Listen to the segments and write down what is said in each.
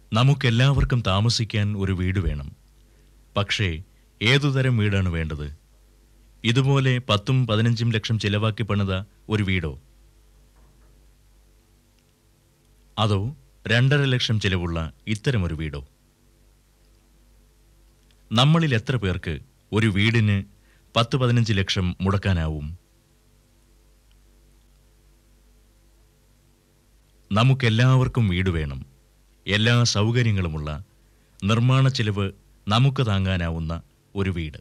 നമുക്കെല്ലാവർക്കും താമസിക്കാൻ ഒരു വീട് വേണം പക്ഷേ ഏതുതരം വീടാണ് വേണ്ടത് ഇതുപോലെ പത്തും പതിനഞ്ചും ലക്ഷം ചിലവാക്കി പണിത ഒരു വീടോ അതോ രണ്ടര ലക്ഷം ചിലവുള്ള ഇത്തരമൊരു വീടോ നമ്മളിൽ എത്ര പേർക്ക് ഒരു വീടിന് പത്ത് പതിനഞ്ച് ലക്ഷം മുടക്കാനാവും നമുക്കെല്ലാവർക്കും വീട് വേണം എല്ലാ സൗകര്യങ്ങളുമുള്ള നിർമ്മാണ ചെലവ് നമുക്ക് താങ്ങാനാവുന്ന ഒരു വീട്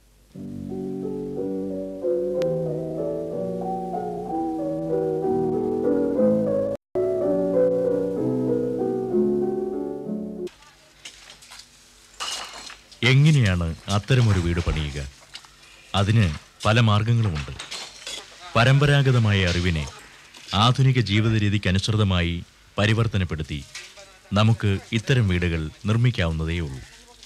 എങ്ങനെയാണ് അത്തരമൊരു വീട് പണിയുക അതിന് പല മാർഗങ്ങളുമുണ്ട് പരമ്പരാഗതമായ അറിവിനെ ആധുനിക ജീവിത രീതിക്കനുസൃതമായി പരിവർത്തനപ്പെടുത്തി നമുക്ക് ഇത്തരം വീടുകൾ നിർമ്മിക്കാവുന്നതേ ഉള്ളൂ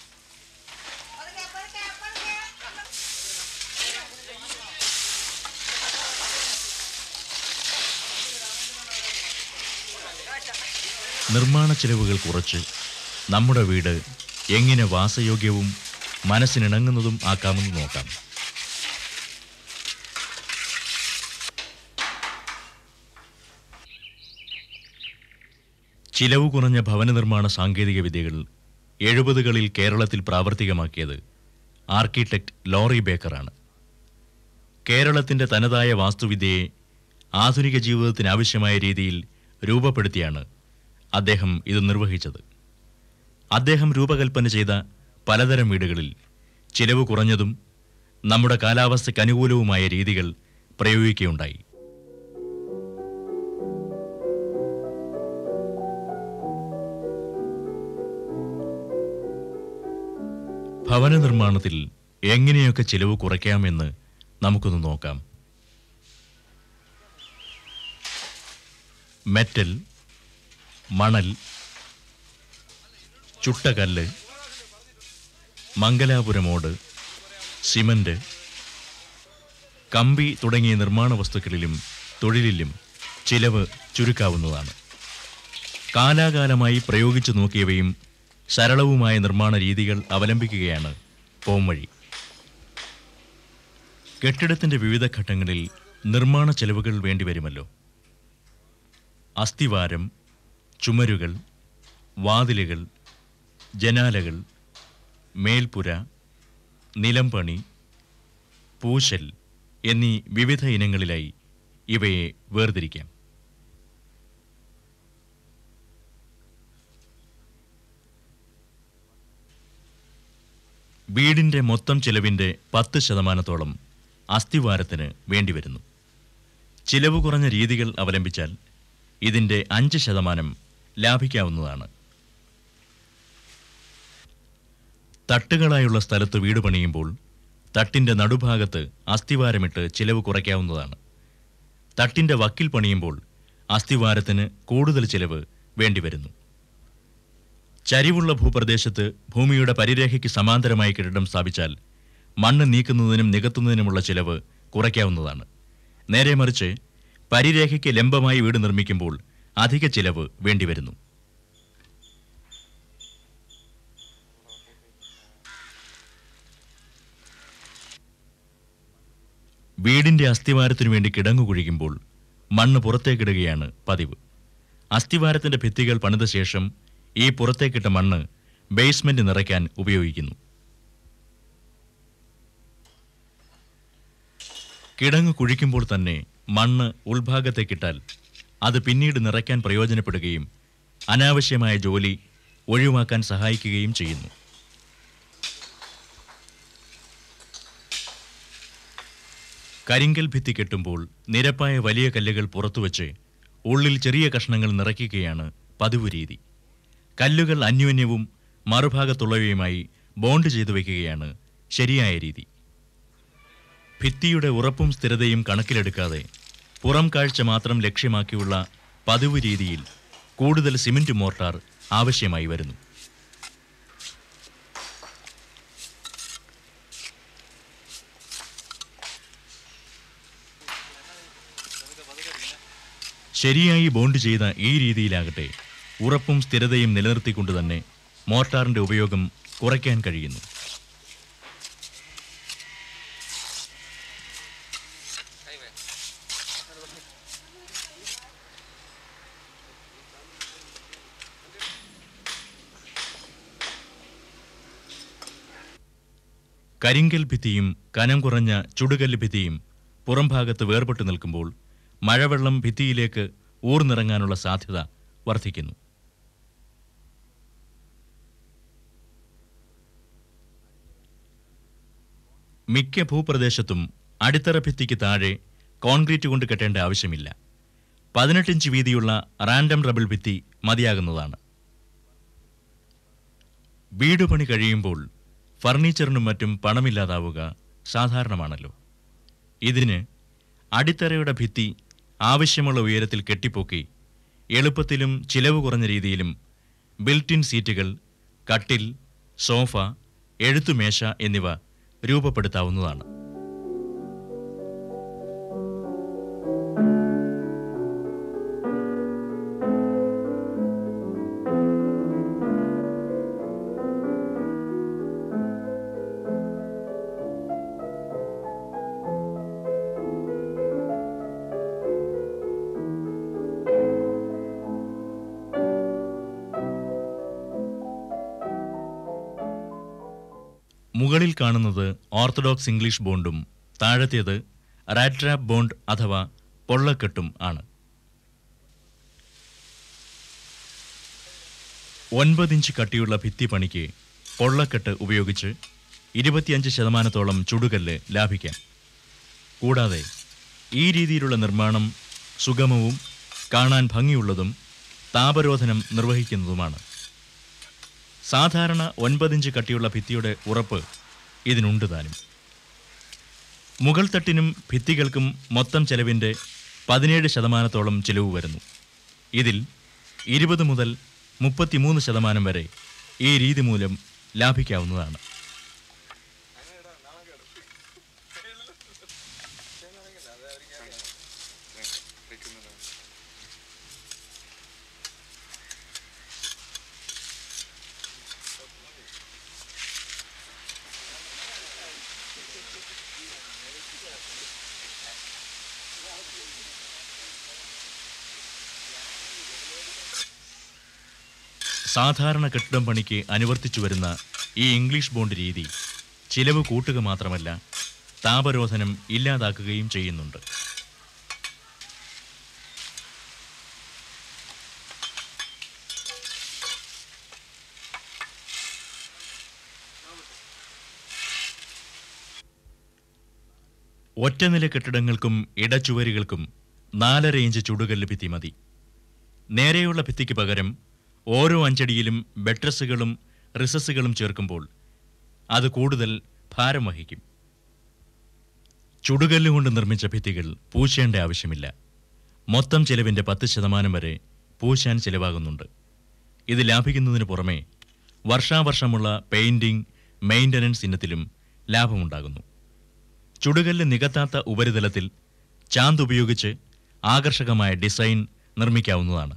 നിർമ്മാണ ചെലവുകൾ കുറച്ച് നമ്മുടെ വീട് എങ്ങനെ വാസയോഗ്യവും മനസ്സിനിണങ്ങുന്നതും ആക്കാമെന്ന് നോക്കാം ചിലവ് കുറഞ്ഞ ഭവന നിർമ്മാണ സാങ്കേതിക വിദ്യകൾ എഴുപതുകളിൽ കേരളത്തിൽ പ്രാവർത്തികമാക്കിയത് ആർക്കിടെക്ട് ലോറി ബേക്കറാണ് കേരളത്തിന്റെ തനതായ വാസ്തുവിദ്യയെ ആധുനിക ജീവിതത്തിന് ആവശ്യമായ രീതിയിൽ രൂപപ്പെടുത്തിയാണ് അദ്ദേഹം ഇത് നിർവഹിച്ചത് അദ്ദേഹം രൂപകൽപ്പന ചെയ്ത പലതരം വീടുകളിൽ ചിലവ് കുറഞ്ഞതും നമ്മുടെ കാലാവസ്ഥയ്ക്ക് അനുകൂലവുമായ രീതികൾ പ്രയോഗിക്കുകയുണ്ടായി ഭവന നിർമ്മാണത്തിൽ എങ്ങനെയൊക്കെ ചിലവ് കുറയ്ക്കാമെന്ന് നമുക്കൊന്ന് നോക്കാം മെറ്റൽ മണൽ ചുട്ടകല്ല് മംഗലാപുരമോട് സിമന്റ് കമ്പി തുടങ്ങിയ നിർമ്മാണ വസ്തുക്കളിലും തൊഴിലിലും ചിലവ് ചുരുക്കാവുന്നതാണ് കാലാകാലമായി പ്രയോഗിച്ചു നോക്കിയവയും സരളവുമായ നിർമ്മാണ രീതികൾ അവലംബിക്കുകയാണ് പോംവഴി കെട്ടിടത്തിന്റെ വിവിധ ഘട്ടങ്ങളിൽ നിർമ്മാണ ചെലവുകൾ വേണ്ടിവരുമല്ലോ അസ്ഥിവാരം ചുമരുകൾ വാതിലുകൾ ജനാലകൾ മേൽപ്പുര നിലംപണി പൂശൽ എന്നീ വിവിധ ഇനങ്ങളിലായി ഇവയെ വേർതിരിക്കാം വീടിന്റെ മൊത്തം ചെലവിന്റെ പത്ത് ശതമാനത്തോളം അസ്ഥിവാരത്തിന് വേണ്ടിവരുന്നു ചിലവ് കുറഞ്ഞ രീതികൾ അവലംബിച്ചാൽ ഇതിന്റെ അഞ്ച് ശതമാനം ലാഭിക്കാവുന്നതാണ് തട്ടുകളായുള്ള സ്ഥലത്ത് വീട് പണിയുമ്പോൾ തട്ടിന്റെ നടുഭാഗത്ത് അസ്ഥിവാരമിട്ട് ചിലവ് കുറയ്ക്കാവുന്നതാണ് തട്ടിന്റെ വക്കിൽ പണിയുമ്പോൾ അസ്ഥിവാരത്തിന് കൂടുതൽ ചിലവ് വേണ്ടിവരുന്നു ചരിവുള്ള ഭൂപ്രദേശത്ത് ഭൂമിയുടെ പരിരേഖയ്ക്ക് സമാന്തരമായി കെട്ടിടം സ്ഥാപിച്ചാൽ മണ്ണ് നീക്കുന്നതിനും നികത്തുന്നതിനുമുള്ള ചിലവ് കുറയ്ക്കാവുന്നതാണ് നേരെ മറിച്ച് പരിരേഖയ്ക്ക് ലംബമായി വീട് നിർമ്മിക്കുമ്പോൾ അധിക ചിലവ് വേണ്ടിവരുന്നു വീടിന്റെ അസ്ഥിവാരത്തിനു വേണ്ടി കിടങ്ങു കുഴിക്കുമ്പോൾ മണ്ണ് പുറത്തേക്കിടുകയാണ് പതിവ് അസ്ഥിവാരത്തിന്റെ ഭിത്തികൾ പണിത ശേഷം ഈ പുറത്തേക്കിട്ട മണ്ണ് ബേസ്മെന്റ് നിറയ്ക്കാൻ ഉപയോഗിക്കുന്നു കിടങ്ങ് കുഴിക്കുമ്പോൾ തന്നെ മണ്ണ് ഉൾഭാഗത്തേക്കിട്ടാൽ അത് പിന്നീട് നിറയ്ക്കാൻ പ്രയോജനപ്പെടുകയും അനാവശ്യമായ ജോലി ഒഴിവാക്കാൻ സഹായിക്കുകയും ചെയ്യുന്നു കരിങ്കൽ ഭിത്തി കെട്ടുമ്പോൾ നിരപ്പായ വലിയ കല്ലുകൾ പുറത്തുവച്ച് ഉള്ളിൽ ചെറിയ കഷ്ണങ്ങൾ നിറയ്ക്കുകയാണ് പതിവ് രീതി കല്ലുകൾ അന്യോന്യവും മറുഭാഗത്തുള്ളവയുമായി ബോണ്ട് ചെയ്തു വയ്ക്കുകയാണ് ശരിയായ രീതി ഭിത്തിയുടെ ഉറപ്പും സ്ഥിരതയും കണക്കിലെടുക്കാതെ പുറം കാഴ്ച മാത്രം ലക്ഷ്യമാക്കിയുള്ള പതിവ് രീതിയിൽ കൂടുതൽ സിമന്റ് മോർട്ടാർ ആവശ്യമായി വരുന്നു ശരിയായി ബോണ്ട് ചെയ്ത ഈ രീതിയിലാകട്ടെ ഉറപ്പും സ്ഥിരതയും നിലനിർത്തിക്കൊണ്ട് തന്നെ മോർട്ടാറിന്റെ ഉപയോഗം കുറയ്ക്കാൻ കഴിയുന്നു കരിങ്കൽ ഭിത്തിയും കനം കുറഞ്ഞ ചുടുകല്ല് ഭിത്തിയും പുറംഭാഗത്ത് വേർപെട്ടു നിൽക്കുമ്പോൾ മഴവെള്ളം ഭിത്തിയിലേക്ക് ഊർന്നിറങ്ങാനുള്ള സാധ്യത വർദ്ധിക്കുന്നു മിക്ക ഭൂപ്രദേശത്തും അടിത്തറ ഭിത്തിക്ക് താഴെ കോൺക്രീറ്റ് കൊണ്ട് കെട്ടേണ്ട ആവശ്യമില്ല പതിനെട്ട് ഇഞ്ച് വീതിയുള്ള റാൻഡം റബിൾ ഭിത്തി മതിയാകുന്നതാണ് വീട് പണി കഴിയുമ്പോൾ ഫർണിച്ചറിനും മറ്റും പണമില്ലാതാവുക സാധാരണമാണല്ലോ ഇതിന് അടിത്തറയുടെ ഭിത്തി ആവശ്യമുള്ള ഉയരത്തിൽ കെട്ടിപ്പൊക്കി എളുപ്പത്തിലും ചിലവ് കുറഞ്ഞ രീതിയിലും ബിൽറ്റിൻ സീറ്റുകൾ കട്ടിൽ സോഫ എഴുത്തുമേശ എന്നിവ രൂപപ്പെടുത്താവുന്നതാണ് മുകളിൽ കാണുന്നത് ഓർത്തഡോക്സ് ഇംഗ്ലീഷ് ബോണ്ടും താഴത്തേത് റാറ്റ്രാപ്പ് ബോണ്ട് അഥവാ പൊള്ളക്കെട്ടും ആണ് ഒൻപത് ഇഞ്ച് കട്ടിയുള്ള ഭിത്തി പണിക്ക് പൊള്ളക്കെട്ട് ഉപയോഗിച്ച് ഇരുപത്തിയഞ്ച് ശതമാനത്തോളം ചുടുകല്ല് ലാഭിക്കാം കൂടാതെ ഈ രീതിയിലുള്ള നിർമ്മാണം സുഗമവും കാണാൻ ഭംഗിയുള്ളതും താപരോധനം നിർവഹിക്കുന്നതുമാണ് സാധാരണ ഒൻപതിഞ്ച് കട്ടിയുള്ള ഭിത്തിയുടെ ഉറപ്പ് ഇതിനുണ്ട് താനും മുകൾ തട്ടിനും ഭിത്തികൾക്കും മൊത്തം ചെലവിൻ്റെ പതിനേഴ് ശതമാനത്തോളം ചിലവ് വരുന്നു ഇതിൽ ഇരുപത് മുതൽ മുപ്പത്തിമൂന്ന് ശതമാനം വരെ ഈ രീതി മൂലം ലാഭിക്കാവുന്നതാണ് സാധാരണ കെട്ടിടം പണിക്ക് അനുവർത്തിച്ചു വരുന്ന ഈ ഇംഗ്ലീഷ് ബോണ്ട് രീതി ചിലവ് കൂട്ടുക മാത്രമല്ല താപരോധനം ഇല്ലാതാക്കുകയും ചെയ്യുന്നുണ്ട് ഒറ്റനില കെട്ടിടങ്ങൾക്കും ഇടച്ചുവരുകൾക്കും നാലര ഇഞ്ച് ചുടുകല്ല് ഭിത്തി മതി നേരെയുള്ള ഭിത്തിക്ക് പകരം ഓരോ അഞ്ചടിയിലും ബെട്രസുകളും റിസസുകളും ചേർക്കുമ്പോൾ അത് കൂടുതൽ ഭാരം വഹിക്കും ചുടുകല്ല് കൊണ്ട് നിർമ്മിച്ച ഭിത്തികൾ പൂശേണ്ട ആവശ്യമില്ല മൊത്തം ചെലവിൻ്റെ പത്ത് ശതമാനം വരെ പൂശാൻ ചിലവാകുന്നുണ്ട് ഇത് ലാഭിക്കുന്നതിന് പുറമെ വർഷാവർഷമുള്ള പെയിന്റിംഗ് മെയിൻ്റനൻസ് ഇനത്തിലും ലാഭമുണ്ടാകുന്നു ചുടുകല്ല് നികത്താത്ത ഉപരിതലത്തിൽ ചാന്ത് ഉപയോഗിച്ച് ആകർഷകമായ ഡിസൈൻ നിർമ്മിക്കാവുന്നതാണ്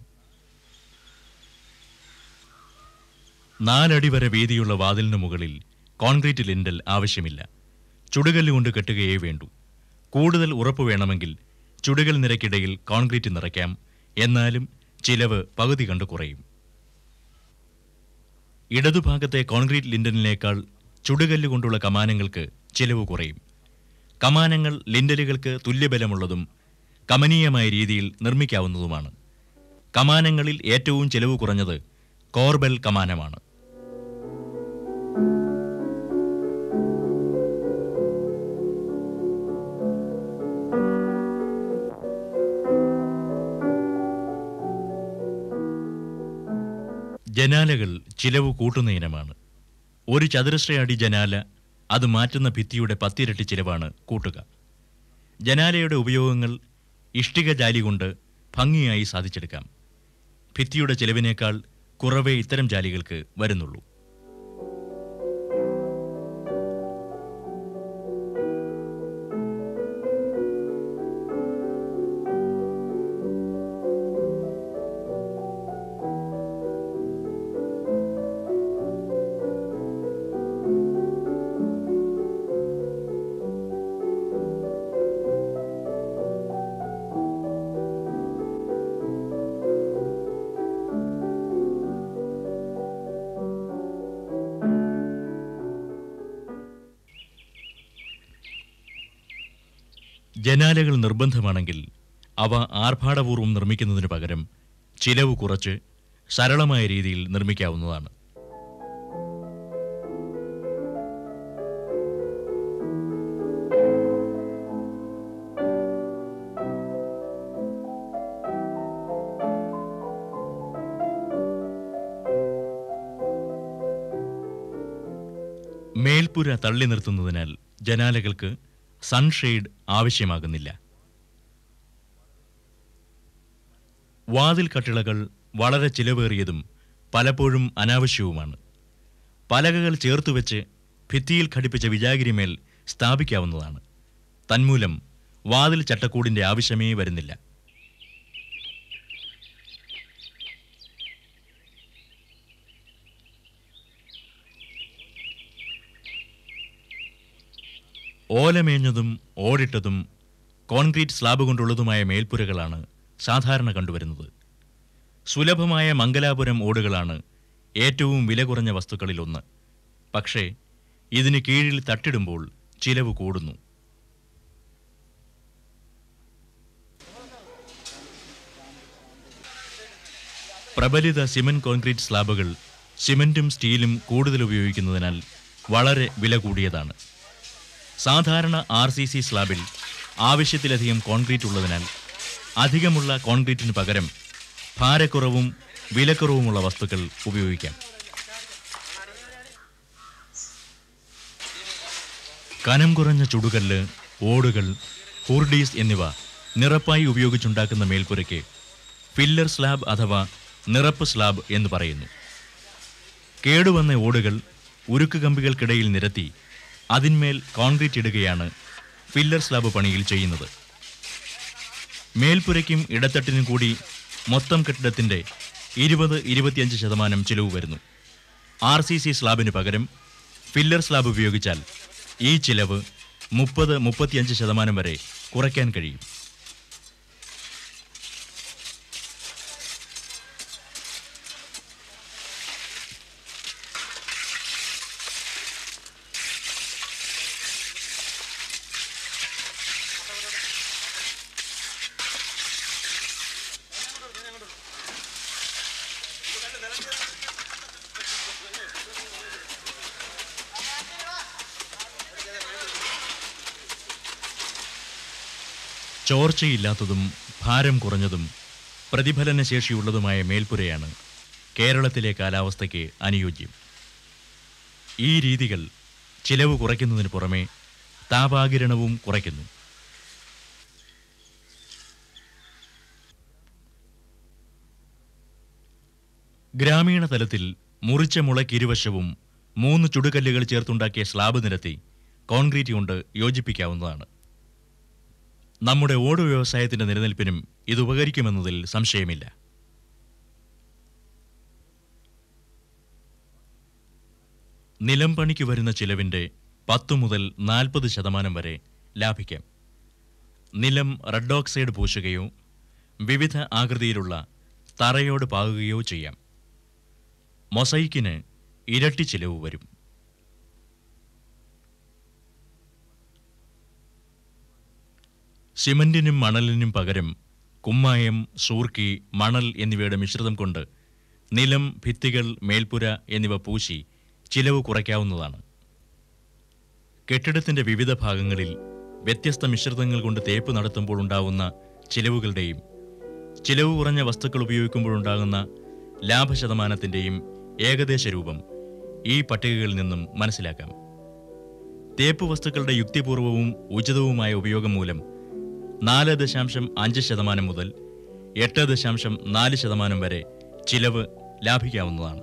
നാലടി വരെ വീതിയുള്ള വാതിലിന് മുകളിൽ കോൺക്രീറ്റ് ലിൻഡൽ ആവശ്യമില്ല ചുടുകല്ല് കൊണ്ട് കെട്ടുകയേ വേണ്ടൂ കൂടുതൽ ഉറപ്പ് വേണമെങ്കിൽ ചുടുകൽ നിരക്കിടയിൽ കോൺക്രീറ്റ് നിറയ്ക്കാം എന്നാലും ചിലവ് പകുതി കണ്ട് കുറയും ഇടതുഭാഗത്തെ കോൺക്രീറ്റ് ലിൻഡലിനേക്കാൾ ചുടുകല്ല് കൊണ്ടുള്ള കമാനങ്ങൾക്ക് ചിലവ് കുറയും കമാനങ്ങൾ ലിൻഡലുകൾക്ക് തുല്യബലമുള്ളതും കമനീയമായ രീതിയിൽ നിർമ്മിക്കാവുന്നതുമാണ് കമാനങ്ങളിൽ ഏറ്റവും ചിലവ് കുറഞ്ഞത് കോർബൽ കമാനമാണ് ജനാലകൾ ചിലവ് കൂട്ടുന്ന ഇനമാണ് ഒരു ചതുരശ്ര അടി ജനാല അത് മാറ്റുന്ന ഭിത്തിയുടെ പത്തിരട്ടി ചിലവാണ് കൂട്ടുക ജനാലയുടെ ഉപയോഗങ്ങൾ ഇഷ്ടിക ജാലി കൊണ്ട് ഭംഗിയായി സാധിച്ചെടുക്കാം ഭിത്തിയുടെ ചിലവിനേക്കാൾ കുറവേ ഇത്തരം ജാലികൾക്ക് വരുന്നുള്ളൂ ജനാലകൾ നിർബന്ധമാണെങ്കിൽ അവ ആർഭാടപൂർവ്വം നിർമ്മിക്കുന്നതിന് പകരം ചിലവ് കുറച്ച് സരളമായ രീതിയിൽ നിർമ്മിക്കാവുന്നതാണ് മേൽപ്പുര തള്ളി നിർത്തുന്നതിനാൽ ജനാലകൾക്ക് സൺഷെയ്ഡ് ആവശ്യമാകുന്നില്ല വാതിൽ കട്ടിളകൾ വളരെ ചിലവേറിയതും പലപ്പോഴും അനാവശ്യവുമാണ് പലകകൾ ചേർത്തുവെച്ച് ഭിത്തിയിൽ ഘടിപ്പിച്ച വിജാഗിരിമേൽ സ്ഥാപിക്കാവുന്നതാണ് തന്മൂലം വാതിൽ ചട്ടക്കൂടിന്റെ ആവശ്യമേ വരുന്നില്ല ഓലമേഞ്ഞതും ഓടിട്ടതും കോൺക്രീറ്റ് സ്ലാബ് കൊണ്ടുള്ളതുമായ മേൽപ്പുരകളാണ് സാധാരണ കണ്ടുവരുന്നത് സുലഭമായ മംഗലാപുരം ഓടുകളാണ് ഏറ്റവും വില കുറഞ്ഞ വസ്തുക്കളിലൊന്ന് പക്ഷേ ഇതിന് കീഴിൽ തട്ടിടുമ്പോൾ ചിലവ് കൂടുന്നു പ്രബലിത സിമന്റ് കോൺക്രീറ്റ് സ്ലാബുകൾ സിമന്റും സ്റ്റീലും കൂടുതൽ ഉപയോഗിക്കുന്നതിനാൽ വളരെ വില കൂടിയതാണ് സാധാരണ ആർ സി സി സ്ലാബിൽ ആവശ്യത്തിലധികം കോൺക്രീറ്റ് ഉള്ളതിനാൽ അധികമുള്ള കോൺക്രീറ്റിന് പകരം ഭാരക്കുറവും വിലക്കുറവുമുള്ള വസ്തുക്കൾ ഉപയോഗിക്കാം കനം കുറഞ്ഞ ചുടുകല്ല് ഓടുകൾ ഹൂർഡീസ് എന്നിവ നിറപ്പായി ഉപയോഗിച്ചുണ്ടാക്കുന്ന മേൽപ്പുരയ്ക്ക് ഫില്ലർ സ്ലാബ് അഥവാ നിറപ്പ് സ്ലാബ് എന്ന് പറയുന്നു കേടുവന്ന ഓടുകൾ ഉരുക്ക് കമ്പികൾക്കിടയിൽ നിരത്തി അതിന്മേൽ കോൺക്രീറ്റ് ഇടുകയാണ് ഫില്ലർ സ്ലാബ് പണിയിൽ ചെയ്യുന്നത് മേൽപ്പുരയ്ക്കും ഇടത്തട്ടിനും കൂടി മൊത്തം കെട്ടിടത്തിന്റെ ഇരുപത് ഇരുപത്തിയഞ്ച് ശതമാനം ചിലവ് വരുന്നു ആർ സി സി സ്ലാബിന് പകരം ഫില്ലർ സ്ലാബ് ഉപയോഗിച്ചാൽ ഈ ചിലവ് മുപ്പത് മുപ്പത്തിയഞ്ച് ശതമാനം വരെ കുറയ്ക്കാൻ കഴിയും ചോർച്ചയില്ലാത്തതും ഭാരം കുറഞ്ഞതും പ്രതിഫലന ശേഷിയുള്ളതുമായ മേൽപ്പുരയാണ് കേരളത്തിലെ കാലാവസ്ഥയ്ക്ക് അനുയോജ്യം ഈ രീതികൾ ചിലവ് കുറയ്ക്കുന്നതിന് പുറമെ താപാകിരണവും കുറയ്ക്കുന്നു ഗ്രാമീണ തലത്തിൽ മുറിച്ച മുളയ്ക്കിരുവശവും മൂന്ന് ചുടുകല്ലുകൾ ചേർത്തുണ്ടാക്കിയ സ്ലാബ് നിരത്തി കോൺക്രീറ്റ് കൊണ്ട് യോജിപ്പിക്കാവുന്നതാണ് നമ്മുടെ ഓട് വ്യവസായത്തിന്റെ നിലനിൽപ്പിനും ഇത് ഉപകരിക്കുമെന്നതിൽ സംശയമില്ല നിലം പണിക്ക് വരുന്ന ചിലവിന്റെ പത്തു മുതൽ നാൽപ്പത് ശതമാനം വരെ ലാഭിക്കാം നിലം റെഡ് ഓക്സൈഡ് പൂശുകയോ വിവിധ ആകൃതിയിലുള്ള തറയോട് പാകുകയോ ചെയ്യാം മൊസൈക്കിന് ഇരട്ടി ചിലവ് വരും സിമന്റിനും മണലിനും പകരം കുമ്മായം സൂർക്കി മണൽ എന്നിവയുടെ മിശ്രിതം കൊണ്ട് നിലം ഭിത്തികൾ മേൽപ്പുര എന്നിവ പൂശി ചിലവ് കുറയ്ക്കാവുന്നതാണ് കെട്ടിടത്തിന്റെ വിവിധ ഭാഗങ്ങളിൽ വ്യത്യസ്ത മിശ്രിതങ്ങൾ കൊണ്ട് തേപ്പ് നടത്തുമ്പോൾ ഉണ്ടാകുന്ന ചിലവുകളുടെയും ചിലവ് കുറഞ്ഞ വസ്തുക്കൾ ഉപയോഗിക്കുമ്പോഴുണ്ടാകുന്ന ലാഭശതമാനത്തിന്റെയും ഏകദേശ രൂപം ഈ പട്ടികകളിൽ നിന്നും മനസ്സിലാക്കാം തേപ്പ് വസ്തുക്കളുടെ യുക്തിപൂർവവും ഉചിതവുമായ ഉപയോഗം മൂലം നാല് ദശാംശം അഞ്ച് ശതമാനം മുതൽ എട്ട് ദശാംശം നാല് ശതമാനം വരെ ചിലവ് ലാഭിക്കാവുന്നതാണ്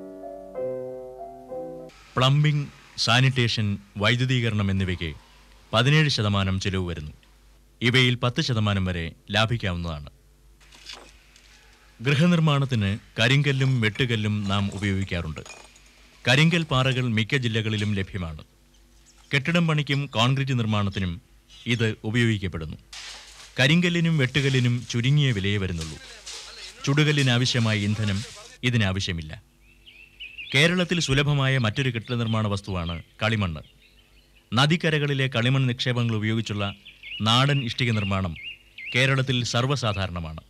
പ്ലംബിംഗ് സാനിറ്റേഷൻ വൈദ്യുതീകരണം എന്നിവയ്ക്ക് പതിനേഴ് ശതമാനം ചിലവ് വരുന്നു ഇവയിൽ പത്ത് ശതമാനം വരെ ലാഭിക്കാവുന്നതാണ് ഗൃഹനിർമ്മാണത്തിന് കരിങ്കല്ലും വെട്ടുകല്ലും നാം ഉപയോഗിക്കാറുണ്ട് കരിങ്കൽ പാറകൾ മിക്ക ജില്ലകളിലും ലഭ്യമാണ് കെട്ടിടം പണിക്കും കോൺക്രീറ്റ് നിർമ്മാണത്തിനും ഇത് ഉപയോഗിക്കപ്പെടുന്നു കരിങ്കല്ലിനും വെട്ടുകല്ലിനും ചുരുങ്ങിയ വിലയേ വരുന്നുള്ളൂ ചുടുകല്ലിനാവശ്യമായ ഇന്ധനം ഇതിനാവശ്യമില്ല കേരളത്തിൽ സുലഭമായ മറ്റൊരു കെട്ടിട നിർമ്മാണ വസ്തുവാണ് കളിമണ്ണ് നദിക്കരകളിലെ കളിമൺ നിക്ഷേപങ്ങൾ ഉപയോഗിച്ചുള്ള നാടൻ ഇഷ്ടിക നിർമ്മാണം കേരളത്തിൽ സർവ്വസാധാരണമാണ്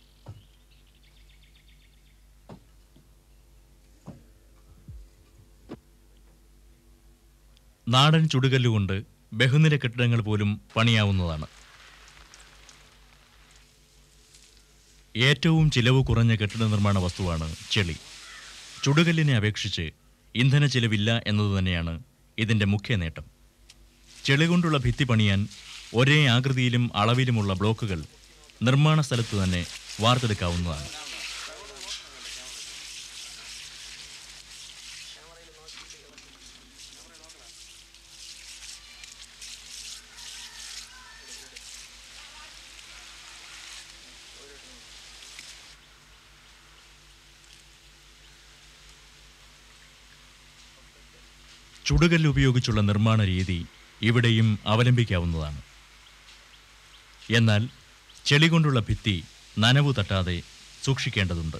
നാടൻ ചുടുകല്ലുകൊണ്ട് ബഹുനില കെട്ടിടങ്ങൾ പോലും പണിയാവുന്നതാണ് ഏറ്റവും ചിലവ് കുറഞ്ഞ കെട്ടിട നിർമ്മാണ വസ്തുവാണ് ചെളി ചുടുകല്ലിനെ അപേക്ഷിച്ച് ഇന്ധന ചിലവില്ല എന്നത് തന്നെയാണ് ഇതിൻ്റെ മുഖ്യ നേട്ടം ചെളി കൊണ്ടുള്ള ഭിത്തി പണിയാൻ ഒരേ ആകൃതിയിലും അളവിലുമുള്ള ബ്ലോക്കുകൾ നിർമ്മാണ സ്ഥലത്ത് തന്നെ വാർത്തെടുക്കാവുന്നതാണ് ചുടുകല്ല് ഉപയോഗിച്ചുള്ള നിർമ്മാണ രീതി ഇവിടെയും അവലംബിക്കാവുന്നതാണ് എന്നാൽ ചെളി കൊണ്ടുള്ള ഭിത്തി നനവു തട്ടാതെ സൂക്ഷിക്കേണ്ടതുണ്ട്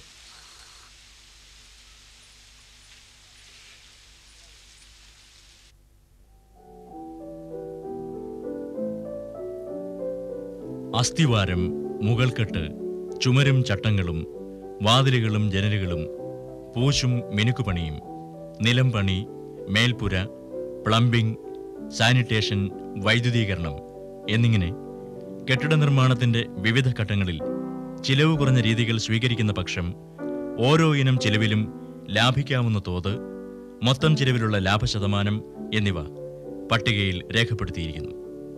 അസ്ഥിവാരം മുകൾക്കെട്ട് ചുമരും ചട്ടങ്ങളും വാതിലുകളും ജനലുകളും പൂശും മിനുക്കുപണിയും നിലം പണി മേൽപ്പുര പ്ലംബിംഗ് സാനിറ്റേഷൻ വൈദ്യുതീകരണം എന്നിങ്ങനെ കെട്ടിട നിർമ്മാണത്തിന്റെ വിവിധ ഘട്ടങ്ങളിൽ ചിലവ് കുറഞ്ഞ രീതികൾ സ്വീകരിക്കുന്ന പക്ഷം ഓരോ ഇനം ചിലവിലും ലാഭിക്കാവുന്ന തോത് മൊത്തം ചിലവിലുള്ള ലാഭശതമാനം എന്നിവ പട്ടികയിൽ രേഖപ്പെടുത്തിയിരിക്കുന്നു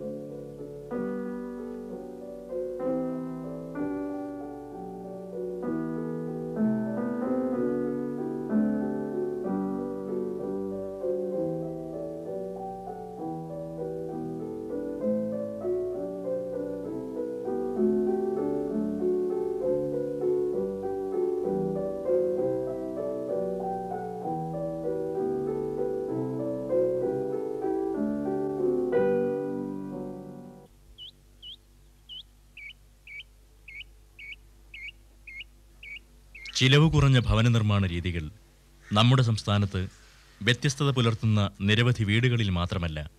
ചിലവ് കുറഞ്ഞ ഭവന നിർമ്മാണ രീതികൾ നമ്മുടെ സംസ്ഥാനത്ത് വ്യത്യസ്തത പുലർത്തുന്ന നിരവധി വീടുകളിൽ മാത്രമല്ല